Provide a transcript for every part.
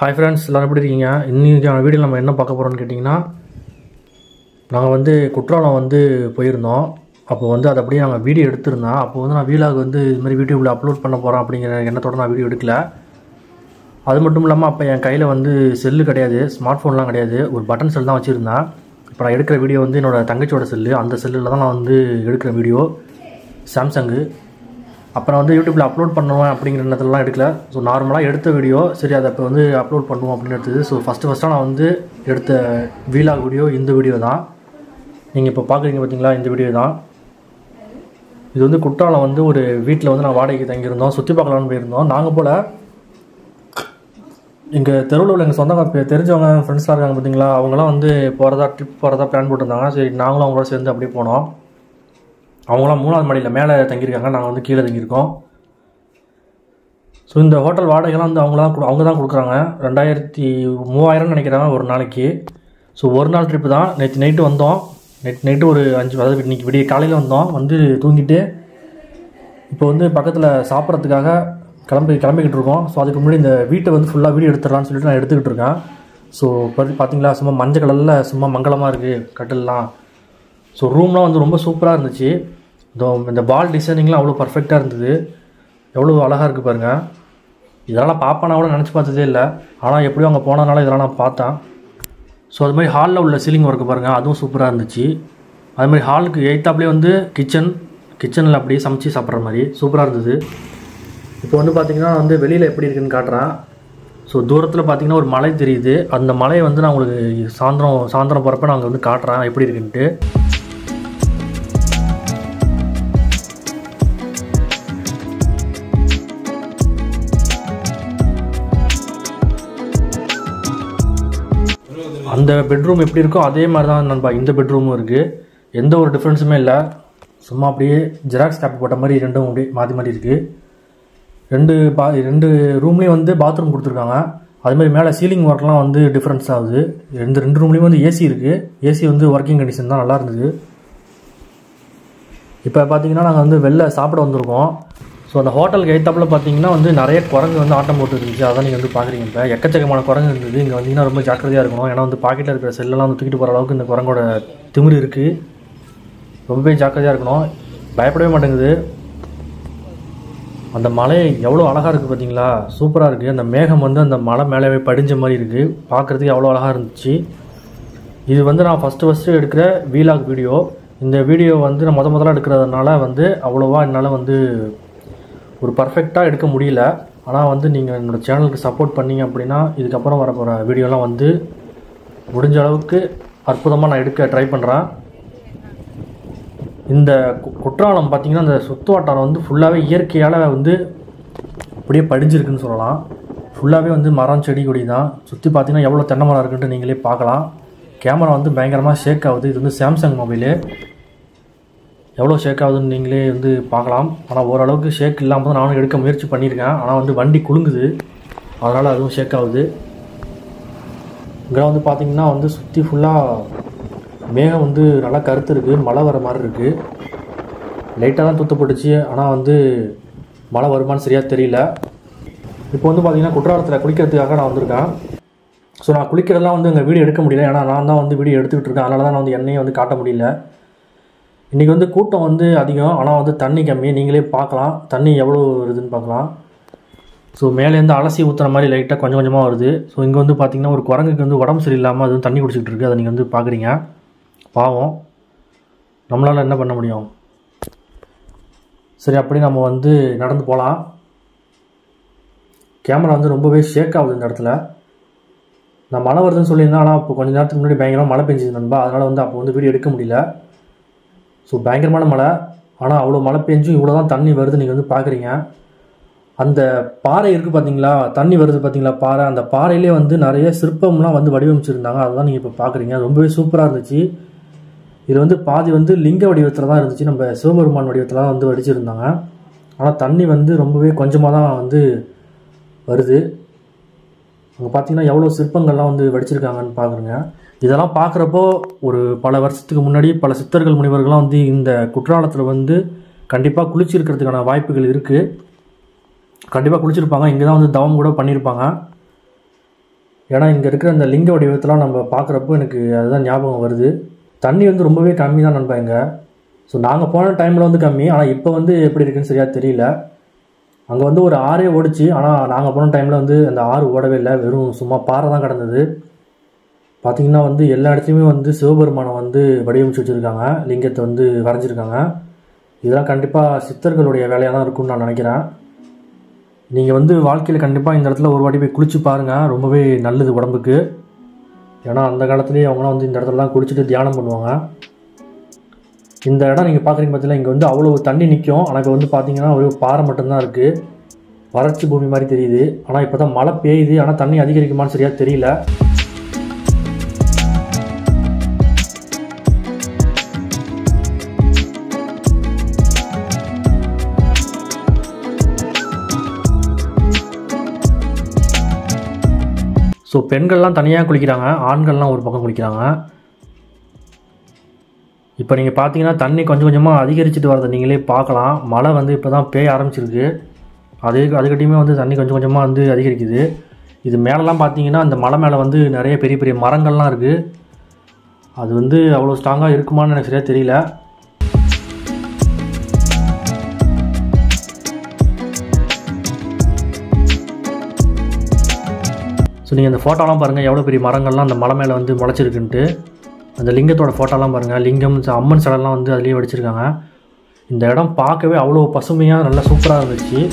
Hi friends எல்லோரும் எப்படி இருக்கீங்க இன்றைக்கான வீடியோ நம்ம என்ன பார்க்க போகிறோம்னு கேட்டிங்கன்னா நாங்கள் வந்து குற்றாலம் வந்து போயிருந்தோம் அப்போ வந்து அதை அப்படியே நாங்கள் வீடியோ எடுத்திருந்தோம் அப்போ வந்து நான் வீலாக் வந்து இது மாதிரி யூடியூப்பில் அப்லோட் பண்ண போகிறேன் அப்படிங்கிற எண்ணத்தோட நான் வீடியோ எடுக்கல அது மட்டும் இல்லாமல் அப்போ என் கையில் வந்து செல்லு கிடையாது ஸ்மார்ட் ஃபோன்லாம் கிடையாது ஒரு பட்டன் செல் தான் வச்சுருந்தேன் இப்போ நான் எடுக்கிற வீடியோ வந்து என்னோடய தங்கச்சியோட செல்லு அந்த செல்லில் தான் நான் வந்து எடுக்கிற வீடியோ சாம்சங்கு அப்புறம் வந்து யூடியூப்பில் அப்லோட் பண்ணுவேன் அப்படிங்கிற எண்ணத்துலலாம் எடுக்கல ஸோ நார்மலாக எடுத்த வீடியோ சரி அதை இப்போ வந்து அப்லோட் பண்ணுவோம் அப்படின்னு எடுத்தது ஸோ ஃபஸ்ட்டு ஃபஸ்ட்டாக நான் வந்து எடுத்த வீலாக் வீடியோ இந்த வீடியோ தான் நீங்கள் இப்போ பார்க்குறீங்க பார்த்தீங்களா இந்த வீடியோ தான் இது வந்து குற்றாலம் வந்து ஒரு வீட்டில் வந்து நான் வாடகைக்கு தங்கியிருந்தோம் சுற்றி பார்க்கலான்னு போயிருந்தோம் நாங்கள் போல் எங்கள் தெருவில் உள்ள எங்கள் சொந்தங்க பெ- தெரிஞ்சவங்க ஃப்ரெண்ட்ஸ்லாம் இருக்காங்க பார்த்தீங்களா அவங்களாம் வந்து போகிறதா ட்ரிப் போகிறதா பிளான் போட்டிருந்தாங்க சரி நாங்களும் அவங்களோட சேர்ந்து அப்படியே போனோம் அவங்களாம் மூணாவது மாடியில் மேலே தங்கியிருக்காங்க நாங்கள் வந்து கீழே தங்கியிருக்கோம் ஸோ இந்த ஹோட்டல் வாடகைலாம் வந்து அவங்க தான் அவங்க தான் கொடுக்குறாங்க ரெண்டாயிரத்தி மூவாயிரம்னு நினைக்கிறேன் ஒரு நாளைக்கு ஸோ ஒரு நாள் ட்ரிப்பு தான் நேற்று நைட்டு வந்தோம் நேற்று நைட்டு ஒரு அஞ்சு அதாவது இன்னைக்கு விடிய காலையில் வந்தோம் வந்து தூங்கிட்டு இப்போ வந்து பக்கத்தில் சாப்பிட்றதுக்காக கிளம்பி கிளம்பிக்கிட்டு இருக்கோம் ஸோ அதுக்கு முன்னாடி இந்த வீட்டை வந்து ஃபுல்லாக வீடியோ எடுத்துடலாம்னு சொல்லிட்டு நான் எடுத்துக்கிட்டு இருக்கேன் ஸோ இப்போ பார்த்தீங்களா சும்மா மஞ்சள் கலரில் சும்மா மங்களமாக இருக்குது கட்டில்லாம் ஸோ ரூம்லாம் வந்து ரொம்ப சூப்பராக இருந்துச்சு இந்த இந்த பால் டிசைனிங்லாம் அவ்வளோ பர்ஃபெக்டாக இருந்தது எவ்வளோ அழகாக இருக்குது பாருங்கள் இதெல்லாம் பார்ப்பேன் கூட நினச்சி பார்த்ததே இல்லை ஆனால் எப்படியும் அங்கே போனதுனால இதெல்லாம் நான் பார்த்தேன் ஸோ அது மாதிரி ஹாலில் உள்ள சீலிங் ஒர்க்கு பாருங்கள் அதுவும் சூப்பராக இருந்துச்சு அது மாதிரி ஹாலுக்கு எயித்தாப்லேயே வந்து கிச்சன் கிச்சனில் அப்படியே சமைச்சு சாப்பிட்ற மாதிரி சூப்பராக இருந்தது இப்போ வந்து பார்த்தீங்கன்னா வந்து வெளியில் எப்படி இருக்குன்னு காட்டுறேன் ஸோ தூரத்தில் பார்த்தீங்கன்னா ஒரு மலை தெரியுது அந்த மலையை வந்து நான் உங்களுக்கு சாயந்தரம் சாயந்தரம் போகிறப்ப நான் அங்கே வந்து காட்டுறேன் எப்படி இருக்குன்ட்டு அந்த பெட்ரூம் எப்படி இருக்கோ அதே மாதிரி தான் நண்பா இந்த பெட்ரூமும் இருக்குது எந்த ஒரு டிஃப்ரென்ஸுமே இல்லை சும்மா அப்படியே ஜெராக்ஸ் காப்பி போட்ட மாதிரி ரெண்டும் அப்படியே மாற்றி மாற்றி இருக்குது ரெண்டு பா ரெண்டு ரூம்லேயும் வந்து பாத்ரூம் கொடுத்துருக்காங்க அது மாதிரி மேலே சீலிங் ஒர்க்லாம் வந்து டிஃப்ரென்ஸ் ஆகுது ரெண்டு ரெண்டு ரூம்லேயும் வந்து ஏசி இருக்குது ஏசி வந்து ஒர்க்கிங் கண்டிஷன் தான் நல்லா இருந்தது இப்போ பார்த்தீங்கன்னா நாங்கள் வந்து வெளில சாப்பிட வந்திருக்கோம் ஸோ அந்த ஹோட்டலுக்கு எய்த்தாப்பில் பார்த்தீங்கன்னா வந்து நிறைய குரங்கு வந்து ஆட்டம் போட்டு இருந்துச்சு அதான் நீங்கள் வந்து பார்க்குறீங்க இப்போ எக்கச்சக்கமான குரங்கு இருந்தது இங்கே வந்தீங்கன்னா ரொம்ப ஜாக்கிரதையாக இருக்கணும் ஏன்னா வந்து பாக்கெட்டில் இருக்கிற செல்லெல்லாம் வந்து தூக்கிட்டு போகிற அளவுக்கு இந்த குரங்கோட திமிரு இருக்குது ரொம்பவே ஜாக்கிரதையாக இருக்கணும் பயப்படவே மாட்டேங்குது அந்த மலை எவ்வளோ அழகாக இருக்குது பார்த்தீங்களா சூப்பராக இருக்குது அந்த மேகம் வந்து அந்த மலை மேலே படிஞ்ச மாதிரி இருக்குது பார்க்குறதுக்கு எவ்வளோ அழகாக இருந்துச்சு இது வந்து நான் ஃபஸ்ட்டு ஃபஸ்ட்டு எடுக்கிற வீலாக் வீடியோ இந்த வீடியோ வந்து நான் முத முதல்ல எடுக்கிறதுனால வந்து அவ்வளோவா என்னால் வந்து ஒரு பர்ஃபெக்டாக எடுக்க முடியல ஆனால் வந்து நீங்கள் என்னோடய சேனலுக்கு சப்போர்ட் பண்ணீங்க அப்படின்னா இதுக்கப்புறம் வர போகிற வீடியோலாம் வந்து முடிஞ்ச அளவுக்கு அற்புதமாக நான் எடுக்க ட்ரை பண்ணுறேன் இந்த கு- குற்றாலம் பார்த்தீங்கன்னா இந்த சுற்று வட்டாரம் வந்து ஃபுல்லாகவே இயற்கையால் வந்து அப்படியே படிஞ்சிருக்குன்னு சொல்லலாம் ஃபுல்லாகவே வந்து மரம் செடி கொடி தான் சுற்றி பார்த்தீங்கன்னா எவ்வளோ தென்னை மரம் இருக்குன்ட்டு நீங்களே பார்க்கலாம் கேமரா வந்து பயங்கரமாக ஷேக் ஆகுது இது வந்து சாம்சங் மொபைலு எவ்வளோ ஷேக் ஆகுதுன்னு நீங்களே வந்து பார்க்கலாம் ஆனால் ஓரளவுக்கு ஷேக் இல்லாமல் தான் நானும் எடுக்க முயற்சி பண்ணியிருக்கேன் ஆனால் வந்து வண்டி குலுங்குது அதனால் அதுவும் ஷேக் ஆகுது இங்கே வந்து பார்த்தீங்கன்னா வந்து சுற்றி ஃபுல்லாக மேகம் வந்து நல்லா கருத்து இருக்குது மழை வர மாதிரி இருக்குது லைட்டாக தான் தூத்தப்பட்டுச்சு ஆனால் வந்து மழை வருமான்னு சரியாக தெரியல இப்போ வந்து பார்த்தீங்கன்னா குற்றாலத்தில் குளிக்கிறதுக்காக நான் வந்திருக்கேன் ஸோ நான் குளிக்கிறதெல்லாம் வந்து எங்கள் வீடியோ எடுக்க முடியல ஏன்னா நான் தான் வந்து வீடியோ எடுத்துக்கிட்டு இருக்கேன் அதனால தான் நான் வந்து எண்ணெயை வந்து காட்ட முடியல இன்றைக்கி வந்து கூட்டம் வந்து அதிகம் ஆனால் வந்து தண்ணி கம்மி நீங்களே பார்க்கலாம் தண்ணி எவ்வளோ வருதுன்னு பார்க்கலாம் ஸோ மேலேருந்து அலசி ஊற்றுற மாதிரி லைட்டாக கொஞ்சம் கொஞ்சமாக வருது ஸோ இங்கே வந்து பார்த்தீங்கன்னா ஒரு குரங்குக்கு வந்து உடம்பு சரியில்லாமல் அது வந்து தண்ணி குடிச்சிக்கிட்டு இருக்கு அதை நீங்கள் வந்து பார்க்குறீங்க பாவம் நம்மளால் என்ன பண்ண முடியும் சரி அப்படி நம்ம வந்து நடந்து போகலாம் கேமரா வந்து ரொம்பவே ஷேக் ஆகுது இந்த இடத்துல நான் மழை வருதுன்னு சொல்லியிருந்தேன் ஆனால் இப்போ கொஞ்ச நேரத்துக்கு முன்னாடி பயங்கரமாக மழை பெஞ்சுது நண்பா அதனால் வந்து அப்போ வந்து வீடியோ எடுக்க முடியல ஸோ பயங்கரமான மழை ஆனால் அவ்வளோ மழை பெஞ்சும் இவ்வளோ தான் தண்ணி வருது நீங்கள் வந்து பார்க்குறீங்க அந்த பாறை இருக்குது பார்த்தீங்களா தண்ணி வருது பார்த்தீங்களா பாறை அந்த பாறையிலே வந்து நிறைய சிற்பம்லாம் வந்து வடிவமைச்சிருந்தாங்க அதுதான் நீங்கள் இப்போ பார்க்குறீங்க ரொம்பவே சூப்பராக இருந்துச்சு இது வந்து பாதி வந்து லிங்க வடிவத்தில் தான் இருந்துச்சு நம்ம சிவபெருமான் வடிவத்தில் தான் வந்து வடிச்சிருந்தாங்க ஆனால் தண்ணி வந்து ரொம்பவே கொஞ்சமாக தான் வந்து வருது அங்கே பார்த்தீங்கன்னா எவ்வளோ சிற்பங்கள்லாம் வந்து வடிச்சிருக்காங்கன்னு பார்க்குறேங்க இதெல்லாம் பார்க்குறப்போ ஒரு பல வருஷத்துக்கு முன்னாடி பல சித்தர்கள் முனிவர்கள்லாம் வந்து இந்த குற்றாலத்தில் வந்து கண்டிப்பாக குளிச்சிருக்கிறதுக்கான வாய்ப்புகள் இருக்குது கண்டிப்பாக குளிச்சிருப்பாங்க இங்கே தான் வந்து தவம் கூட பண்ணியிருப்பாங்க ஏன்னா இங்கே இருக்கிற அந்த லிங்க வடிவத்தெல்லாம் நம்ம பார்க்குறப்போ எனக்கு அதுதான் ஞாபகம் வருது தண்ணி வந்து ரொம்பவே கம்மி தான் நண்பா இங்கே ஸோ நாங்கள் போன டைமில் வந்து கம்மி ஆனால் இப்போ வந்து எப்படி இருக்குன்னு சரியாக தெரியல அங்கே வந்து ஒரு ஆறே ஓடிச்சு ஆனால் நாங்கள் போன டைமில் வந்து அந்த ஆறு ஓடவே இல்லை வெறும் சும்மா பாறை தான் கிடந்தது பார்த்தீங்கன்னா வந்து எல்லா இடத்துலையுமே வந்து சிவபெருமானை வந்து வடிவமைச்சு வச்சுருக்காங்க லிங்கத்தை வந்து வரைஞ்சிருக்காங்க இதெல்லாம் கண்டிப்பாக சித்தர்களுடைய வேலையாக தான் இருக்கும்னு நான் நினைக்கிறேன் நீங்கள் வந்து வாழ்க்கையில் கண்டிப்பாக இந்த இடத்துல ஒரு வாட்டி போய் குளிச்சு பாருங்கள் ரொம்பவே நல்லது உடம்புக்கு ஏன்னா அந்த காலத்துலேயே அவங்களாம் வந்து இந்த இடத்துலலாம் குளிச்சுட்டு தியானம் பண்ணுவாங்க இந்த இடம் நீங்கள் பார்க்குறீங்க பார்த்தீங்களா இங்கே வந்து அவ்வளோ தண்ணி நிற்கும் ஆனால் இப்போ வந்து பார்த்தீங்கன்னா ஒரு பாறை மட்டும்தான் இருக்குது வறட்சி பூமி மாதிரி தெரியுது ஆனால் இப்போ தான் மழை பெய்யுது ஆனால் தண்ணி அதிகரிக்குமான்னு சரியாக தெரியல ஸோ பெண்கள்லாம் தனியாக குளிக்கிறாங்க ஆண்கள்லாம் ஒரு பக்கம் குளிக்கிறாங்க இப்போ நீங்கள் பார்த்தீங்கன்னா தண்ணி கொஞ்சம் கொஞ்சமாக அதிகரிச்சுட்டு வரதை நீங்களே பார்க்கலாம் மழை வந்து இப்போ தான் பேய ஆரம்பிச்சிருக்கு அதே அதுக்கிட்டையுமே வந்து தண்ணி கொஞ்சம் கொஞ்சமாக வந்து அதிகரிக்குது இது மேலெலாம் பார்த்தீங்கன்னா அந்த மலை மேலே வந்து நிறைய பெரிய பெரிய மரங்கள்லாம் இருக்குது அது வந்து அவ்வளோ ஸ்ட்ராங்காக இருக்குமான்னு எனக்கு சரியாக தெரியல ஸோ நீங்கள் அந்த ஃபோட்டோலாம் பாருங்கள் எவ்வளோ பெரிய மரங்கள்லாம் அந்த மலை மேலே வந்து முளைச்சிருக்குன்ட்டு அந்த லிங்கத்தோட ஃபோட்டோலாம் பாருங்கள் லிங்கம் அம்மன் சிலைலாம் வந்து அதுலேயே வடிச்சிருக்காங்க இந்த இடம் பார்க்கவே அவ்வளோ பசுமையாக நல்லா சூப்பராக இருந்துச்சு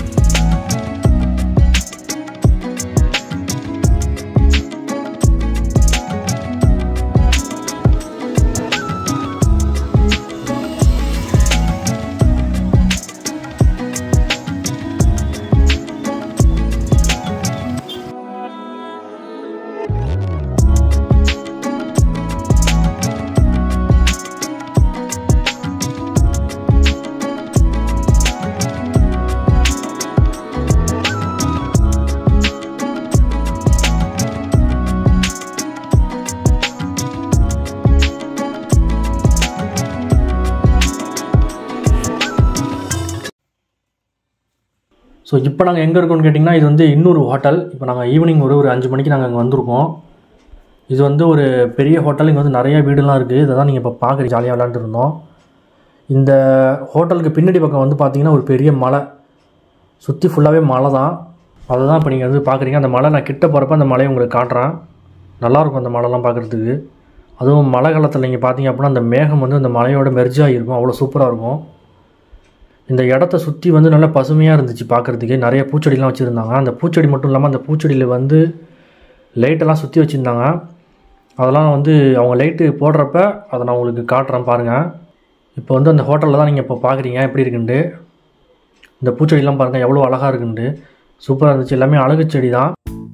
ஸோ இப்போ நாங்கள் எங்கே இருக்கோம்னு கேட்டிங்கன்னா இது வந்து இன்னொரு ஹோட்டல் இப்போ நாங்கள் ஈவினிங் ஒரு ஒரு அஞ்சு மணிக்கு நாங்கள் அங்கே வந்திருக்கோம் இது வந்து ஒரு பெரிய ஹோட்டல் இங்கே வந்து நிறைய வீடுலாம் இருக்குது இதை தான் நீங்கள் இப்போ பார்க்குறீங்க ஜாலியாக விளாண்டுட்டு இருந்தோம் இந்த ஹோட்டலுக்கு பின்னாடி பக்கம் வந்து பார்த்தீங்கன்னா ஒரு பெரிய மலை சுற்றி ஃபுல்லாகவே மலை தான் அதை தான் இப்போ நீங்கள் வந்து பார்க்குறீங்க அந்த மலை நான் கிட்ட போகிறப்ப அந்த மலையை உங்களுக்கு காட்டுறேன் நல்லாயிருக்கும் அந்த மலைலாம் பார்க்குறதுக்கு அதுவும் மழை காலத்தில் நீங்கள் பார்த்தீங்க அப்படின்னா அந்த மேகம் வந்து அந்த மலையோட மெர்ஜ் ஆகிருக்கும் அவ்வளோ சூப்பராக இருக்கும் இந்த இடத்த சுற்றி வந்து நல்லா பசுமையாக இருந்துச்சு பார்க்குறதுக்கு நிறைய பூச்செடிலாம் வச்சுருந்தாங்க அந்த பூச்செடி மட்டும் இல்லாமல் அந்த பூச்செடியில் வந்து லைட்டெல்லாம் சுற்றி வச்சுருந்தாங்க அதெல்லாம் வந்து அவங்க லைட்டு போடுறப்ப அதை நான் உங்களுக்கு காட்டுறேன் பாருங்கள் இப்போ வந்து அந்த ஹோட்டலில் தான் நீங்கள் இப்போ பார்க்குறீங்க எப்படி இருக்குன்ட்டு இந்த பூச்செடிலாம் பாருங்கள் எவ்வளோ அழகாக இருக்குன்ட்டு சூப்பராக இருந்துச்சு எல்லாமே அழகு செடி தான்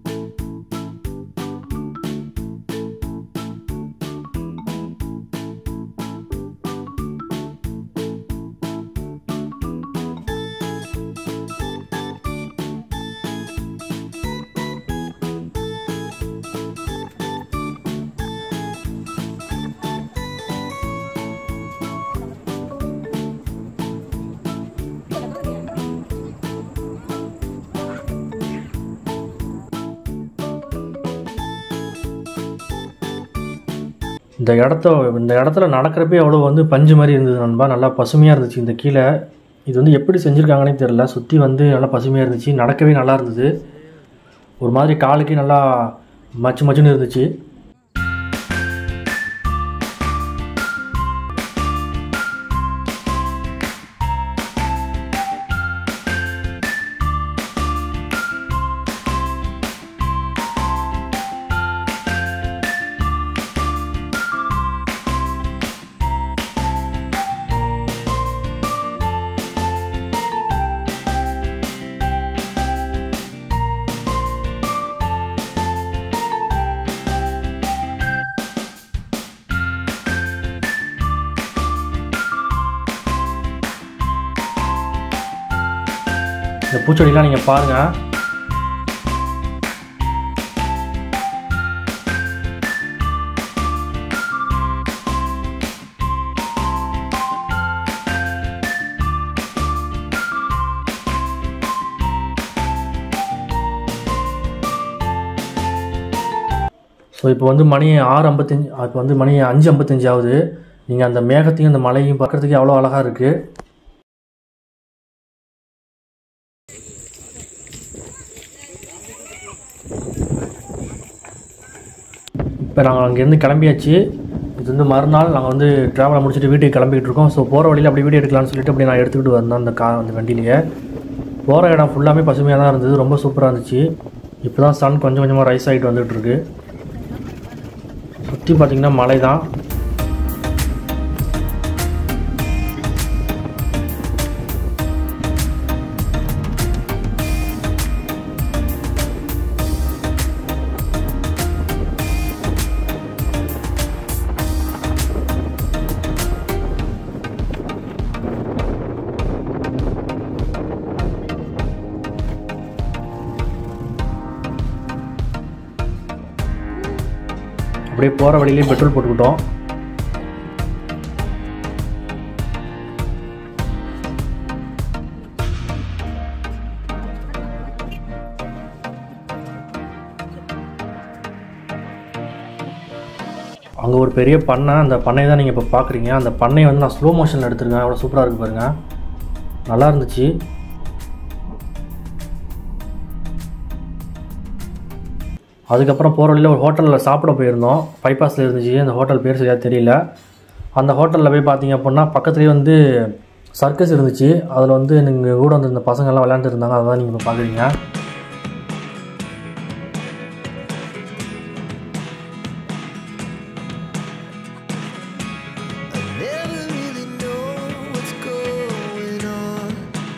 இந்த இடத்த இந்த இடத்துல நடக்கிறப்பே அவ்வளோ வந்து பஞ்சு மாதிரி இருந்தது நண்பா நல்லா பசுமையாக இருந்துச்சு இந்த கீழே இது வந்து எப்படி செஞ்சுருக்காங்கன்னே தெரில சுற்றி வந்து நல்லா பசுமையாக இருந்துச்சு நடக்கவே நல்லா இருந்தது ஒரு மாதிரி காலுக்கே நல்லா மச்சு மச்சுன்னு இருந்துச்சு இந்த பூச்செடிலாம் நீங்கள் பாருங்கள் ஸோ இப்போ வந்து மணி ஆறு ஐம்பத்தஞ்சு இப்போ வந்து மணி அஞ்சு ஐம்பத்தஞ்சு ஆகுது நீங்கள் அந்த மேகத்தையும் அந்த மலையும் பார்க்குறதுக்கு அவ்வளோ அழகாக இருக்குது இப்போ நாங்கள் அங்கேருந்து கிளம்பியாச்சு இது வந்து மறுநாள் நாங்கள் வந்து ட்ராவலை முடிச்சுட்டு வீட்டுக்கு கிளம்பிட்டு இருக்கோம் ஸோ போகிற வழியில் அப்படி வீடியோ எடுக்கலாம்னு சொல்லிட்டு அப்படி நான் எடுத்துக்கிட்டு வந்தேன் அந்த கா அந்த வண்டியிலேயே போகிற இடம் ஃபுல்லாமே பசுமையாக தான் இருந்தது ரொம்ப சூப்பராக இருந்துச்சு இப்போ தான் சன் கொஞ்சம் கொஞ்சமாக ரைஸ் ஆகிட்டு வந்துட்டு இருக்கு சுற்றி பார்த்தீங்கன்னா மலை தான் அப்படியே போகிற வழியிலே பெட்ரோல் போட்டுக்கிட்டோம் அங்கே ஒரு பெரிய பண்ணை அந்த பண்ணை தான் நீங்கள் இப்போ பார்க்குறீங்க அந்த பண்ணையை வந்து நான் ஸ்லோ மோஷனில் எடுத்திருக்கேன் அவ்வளோ சூப்பராக இருக்குது பாருங்கள் நல்லா இருந்துச்சு அதுக்கப்புறம் போகிற வழியில் ஒரு ஹோட்டலில் சாப்பிட போயிருந்தோம் பைபாஸில் இருந்துச்சு அந்த ஹோட்டல் பேர் சரியாக தெரியல அந்த ஹோட்டலில் போய் பார்த்தீங்க அப்படின்னா பக்கத்துலேயே வந்து சர்க்கஸ் இருந்துச்சு அதில் வந்து நீங்கள் கூட வந்து இந்த பசங்கள்லாம் விளையாண்டுட்டு இருந்தாங்க அதை தான் நீங்கள் இப்போ பார்க்குறீங்க Never really know what's going on.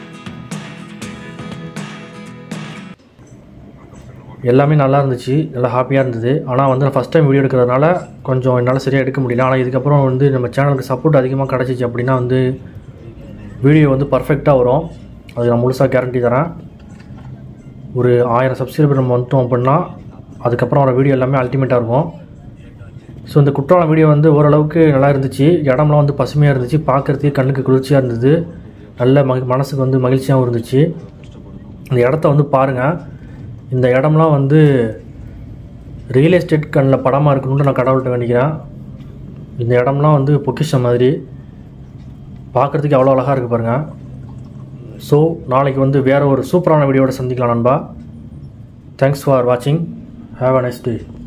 எல்லாமே நல்லா இருந்துச்சு நல்லா ஹாப்பியாக இருந்தது ஆனால் வந்து நான் ஃபஸ்ட் டைம் வீடியோ எடுக்கிறதுனால கொஞ்சம் என்னால் சரியாக எடுக்க முடியல ஆனால் இதுக்கப்புறம் வந்து நம்ம சேனலுக்கு சப்போர்ட் அதிகமாக கிடச்சிச்சு அப்படின்னா வந்து வீடியோ வந்து பர்ஃபெக்டாக வரும் அது நான் முழுசாக கேரண்டி தரேன் ஒரு ஆயிரம் சப்ஸ்கிரைபர் நம்ம வந்துட்டோம் அப்படின்னா அதுக்கப்புறம் வர வீடியோ எல்லாமே அல்டிமேட்டாக இருக்கும் ஸோ இந்த குற்றாலம் வீடியோ வந்து ஓரளவுக்கு நல்லா இருந்துச்சு இடம்லாம் வந்து பசுமையாக இருந்துச்சு பார்க்குறதுக்கு கண்ணுக்கு குளிர்ச்சியாக இருந்தது நல்ல மக மனசுக்கு வந்து மகிழ்ச்சியாகவும் இருந்துச்சு இந்த இடத்த வந்து பாருங்கள் இந்த இடம்லாம் வந்து ரியல் எஸ்டேட் கண்ணில் படமாக இருக்கணும்னு நான் கடவுள்கிட்ட வேண்டிக்கிறேன் இந்த இடம்லாம் வந்து பொக்கிஷம் மாதிரி பார்க்குறதுக்கு அவ்வளோ அழகாக இருக்குது பாருங்கள் ஸோ நாளைக்கு வந்து வேறு ஒரு சூப்பரான வீடியோட சந்திக்கலாம் நண்பா தேங்க்ஸ் ஃபார் வாட்சிங் ஹேவ் அ நைஸ் டே